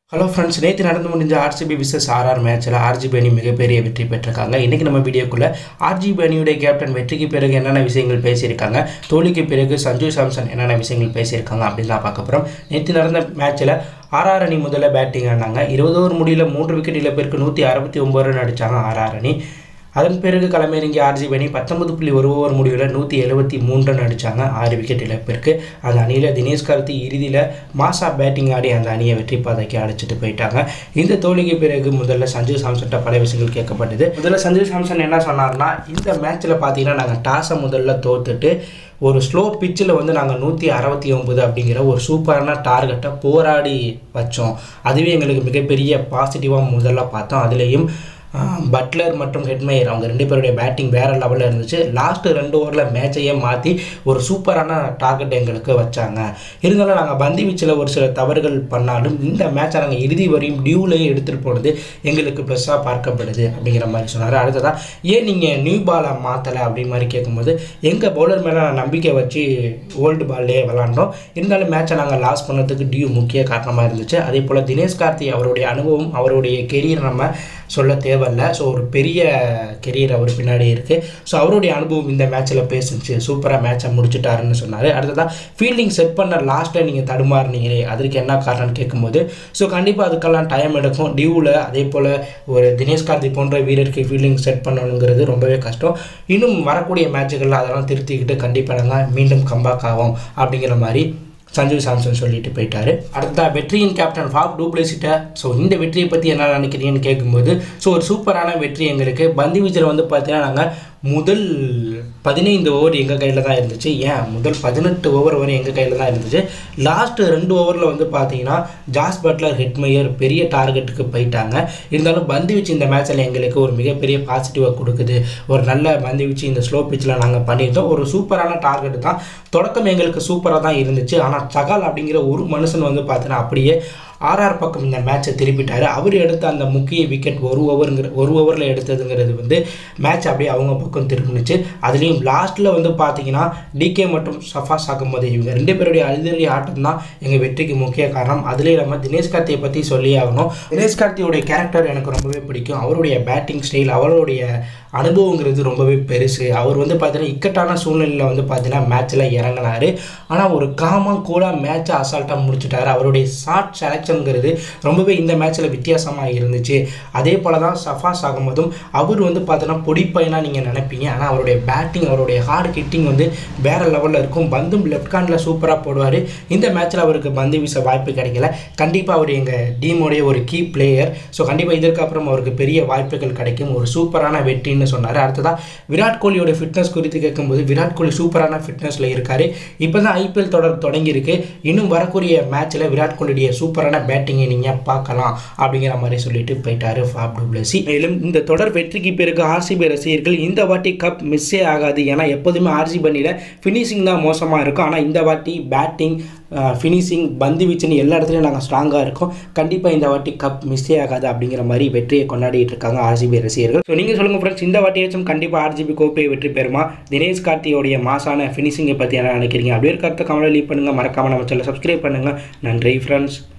hello friends நேற்று நடந்து முடிஞ்ச ஆர்சிபி விசஸ் ஆர்ஆர் மேட்ச்சில் ஆர்ஜிபி அணி மிகப்பெரிய வெற்றி பெற்றிருக்காங்க இன்றைக்கி நம்ம வீடியோக்குள்ளே ஆர்ஜிபி அணியுடைய கேப்டன் வெற்றிக்கு பிறகு என்னென்ன விஷயங்கள் பேசியிருக்காங்க தோல்விக்கு பிறகு சஞ்சு சாம்சன் என்னென்ன விஷயங்கள் பேசியிருக்காங்க அப்படின்னு தான் பார்க்க போகிறோம் நேற்று நடந்த மேட்ச்சில் ஆர்ஆர் அணி முதல்ல பேட்டிங் ஆடினாங்க இருபது ஓவர் முடியல மூன்று விக்கெட் இழப்பிற்கு நூற்றி அறுபத்தி ஒம்பது ரன் அடித்தாங்க ஆர்ஆர் அணி அதன் பிறகு களமிறங்கிய ஆர்ஜிபி அணி பத்தொன்பது புள்ளி ஒரு ஓவர் முடிவில் நூற்றி எழுபத்தி மூன்று ரன் அடித்தாங்க ஆறு விக்கெட் இழப்பிற்கு அந்த அணியில் தினேஷ் கார்த்தி இறுதியில் மாசா பேட்டிங் ஆடி அந்த அணியை வெற்றி பாதைக்கு அழைச்சிட்டு போயிட்டாங்க இந்த தோல்விக்கு பிறகு முதல்ல சஞ்சு சாம்சன்ட்ட பல விஷயங்கள் கேட்கப்பட்டது முதல்ல சஞ்சு சாம்சன் என்ன சொன்னார்னா இந்த மேட்ச்சில் பார்த்தீங்கன்னா நாங்கள் டாஸை முதல்ல தோத்துட்டு ஒரு ஸ்லோ பிச்சில் வந்து நாங்கள் நூற்றி அறுபத்தி ஒம்பது அப்படிங்கிற ஒரு சூப்பரான டார்கெட்டை போராடி வச்சோம் அதுவே எங்களுக்கு மிகப்பெரிய பாசிட்டிவாக முதல்ல பார்த்தோம் அதுலேயும் பட்லர் மற்றும் ஹெட்மேயர் அவங்க ரெண்டு பேருடைய பேட்டிங் வேறு லெவலில் இருந்துச்சு லாஸ்ட்டு ரெண்டு ஓவரில் மேட்சையே மாற்றி ஒரு சூப்பரான டார்கெட் எங்களுக்கு வச்சாங்க இருந்தாலும் நாங்கள் பந்து வீச்சில் ஒரு சில தவறுகள் பண்ணாலும் இந்த மேட்சை நாங்கள் இறுதி வரையும் டியூலேயே எடுத்துகிட்டு போனது எங்களுக்கு ப்ளஸ்ஸாக பார்க்கப்படுது அப்படிங்கிற மாதிரி சொன்னார் அடுத்ததாக ஏன் நீங்கள் நியூ பாலை மாற்றலை அப்படிங்கிற மாதிரி கேட்கும்போது எங்கள் பவுலர் மேலே நான் நம்பிக்கை வச்சு ஓல்டு பால்லே விளாண்டோம் இருந்தாலும் மேட்சை நாங்கள் லாஸ் பண்ணதுக்கு டியூ முக்கிய காரணமாக இருந்துச்சு அதே போல் தினேஷ் கார்த்தி அவருடைய அனுபவம் அவருடைய கெரியர் நம்ம சொல்ல தேவையில்ல ஸோ ஒரு பெரிய கெரியர் அவர் பின்னாடி இருக்குது ஸோ அவருடைய அனுபவம் இந்த மேட்ச்சில் பேசுச்சு சூப்பராக மேட்சை முடிச்சுட்டாருன்னு சொன்னார் அடுத்ததாக ஃபீல்டிங் செட் பண்ண லாஸ்ட்டில் நீங்கள் தடுமாறுனீங்களே அதற்கு என்ன காரணம்னு கேட்கும்போது ஸோ கண்டிப்பாக அதுக்கெல்லாம் டைம் எடுக்கும் டியூவில் அதே போல் ஒரு தினேஷ் கார்த்தி போன்ற வீரருக்கு ஃபீல்டிங் செட் பண்ணணுங்கிறது ரொம்பவே கஷ்டம் இன்னும் வரக்கூடிய மேட்சுகளில் அதெல்லாம் திருத்திக்கிட்டு கண்டிப்பாக நாங்கள் மீண்டும் கம்பேக் ஆகும் அப்படிங்கிற மாதிரி சஞ்சு சாம்சன் சொல்லிட்டு போயிட்டாரு அடுத்த வெற்றியின் கேப்டன் ஃபாப் டூப்ளேசிட்ட ஸோ இந்த வெற்றியை பற்றி என்ன நினைக்கிறீங்கன்னு கேட்கும்போது ஸோ ஒரு சூப்பரான வெற்றி எங்களுக்கு பந்து வீச்சில் வந்து பார்த்தீங்கன்னா நாங்கள் முதல் பதினைந்து ஓவர் எங்கள் கையில் தான் இருந்துச்சு ஏன் முதல் பதினெட்டு ஓவர் வரை எங்கள் கையில் தான் இருந்துச்சு லாஸ்ட்டு ரெண்டு ஓவரில் வந்து பார்த்தீங்கன்னா ஜாஸ் பட்லர் ஹெட்மேயர் பெரிய டார்கெட்டுக்கு போயிட்டாங்க இருந்தாலும் பந்து வீச்சு இந்த மேட்ச்சில் எங்களுக்கு ஒரு மிகப்பெரிய பாசிட்டிவாக கொடுக்குது ஒரு நல்ல பந்து வீச்சு இந்த ஸ்லோ பிச்சில் நாங்கள் பண்ணியிருந்தோம் ஒரு சூப்பரான டார்கெட் தான் தொடக்கம் எங்களுக்கு சூப்பராக தான் இருந்துச்சு ஆனால் சகால் அப்படிங்கிற ஒரு மனுஷன் வந்து பார்த்தீங்கன்னா அப்படியே ஆர்ஆர் பக்கம் இந்த மேட்சை திருப்பிட்டார் அவர் எடுத்த அந்த முக்கிய விக்கெட் ஒரு ஓவருங்கிற ஒரு ஓவரில் எடுத்ததுங்கிறது வந்து மேட்ச் அப்படியே அவங்க பக்கம் திரும்பினுச்சு அதுலேயும் லாஸ்ட்டில் வந்து பார்த்தீங்கன்னா டிகே மற்றும் சஃபாஸ் ஆகும்போது இவங்க ரெண்டு பேருடைய அதிரடி ஆட்டம் தான் எங்கள் வெற்றிக்கு முக்கிய காரணம் அதுலேயும் நம்ம தினேஷ் கார்த்தியை பற்றி சொல்லி ஆகணும் தினேஷ் கார்த்தியோடைய கேரக்டர் எனக்கு ரொம்பவே பிடிக்கும் அவருடைய பேட்டிங் ஸ்டைல் அவருடைய அனுபவங்கிறது ரொம்பவே பெருசு அவர் வந்து பார்த்தீங்கன்னா இக்கட்டான சூழ்நிலையில் வந்து பார்த்தீங்கன்னா மேட்ச்சில் இறங்கினார் ஆனால் ஒரு காமாக கூலாக மேட்ச்சை அசால்ட்டாக முடிச்சுட்டார் அவருடைய ஷார்ட் செலெக்ஷனுங்கிறது ரொம்பவே இந்த மேட்ச்சில் வித்தியாசமாக இருந்துச்சு அதே போல் தான் சஃபாஸ் ஆகும்போதும் அவர் வந்து பார்த்தீங்கன்னா பொடிப்பையனாக நீங்கள் நினைப்பீங்க ஆனால் அவருடைய பேட்டிங் அவருடைய ஹார்டு கிட்டிங் வந்து வேறு லெவலில் இருக்கும் பந்தும் லெஃப்ட் ஹேண்டில் சூப்பராக போடுவார் இந்த மேட்ச்சில் அவருக்கு பந்து வீச வாய்ப்பு கிடைக்கல கண்டிப்பாக அவர் எங்கள் டீமோடைய ஒரு கீ பிளேயர் ஸோ கண்டிப்பாக இதற்கப்புறம் அவருக்கு பெரிய வாய்ப்புகள் கிடைக்கும் ஒரு சூப்பரான வெற்றின்னு சொன்னார் அடுத்ததாக விராட் கோலியோட ஃபிட்னஸ் குறித்து கேட்கும்போது விராட் கோலி சூப்பரான ஃபிட்னஸில் இருக்கார் இப்போ தான் ஐபிஎல் தொடர் தொடங்கியிருக்கு இன்னும் வரக்கூடிய மேட்ச்சில் விராட் கோலியுடைய சூப்பரான பேட்டிங்கை நீங்கள் பார்க்கலாம் அப்படிங்கிற மாதிரி சொல்லிட்டு போயிட்டாரு ஃபாப் டூப்ளசி மேலும் இந்த தொடர் வெற்றிக்கு பிறகு ஆர்சிபி ரசிகர்கள் இந்த வாட்டி கப் மிஸ்ஸே ஆகாது ஏன்னா எப்போதுமே ஆர்சிபி அணியில் ஃபினிஷிங் தான் மோசமாக இருக்கும் ஆனால் இந்த வாட்டி பேட்டிங் ஃபினிஷிங் பந்து வீச்சுன்னு எல்லா இடத்துலையும் நாங்கள் ஸ்ட்ராங்காக இருக்கோம் கண்டிப்பாக இந்த வாட்டி கப் மிஸ்ஸே ஆகாது அப்படிங்கிற மாதிரி வெற்றியை கொண்டாடிட்டு இருக்காங்க ஆர்சிபி ரசிகர்கள் ஸோ நீங்கள் சொல்லுங்கள் ஃப்ரெண்ட்ஸ் இந்த வாட்டியாச்சும் கண்டிப்பாக ஆர்ஜிபி கோப்பையை வெற்றி பெறுமா தினேஷ் கார்த்தியோடைய மாசான ஃபினிஷிங்கை பற்றி என்ன நினைக்கிறீங்க அப்படியே கருத்தை கமலை லீவ் பண்ணுங்கள் மறக்காமல் நம்ம சேனலை சப்ஸ்கிரைப் பண்ணுங்கள் நன்றி ஃப்ரெண்ட்ஸ்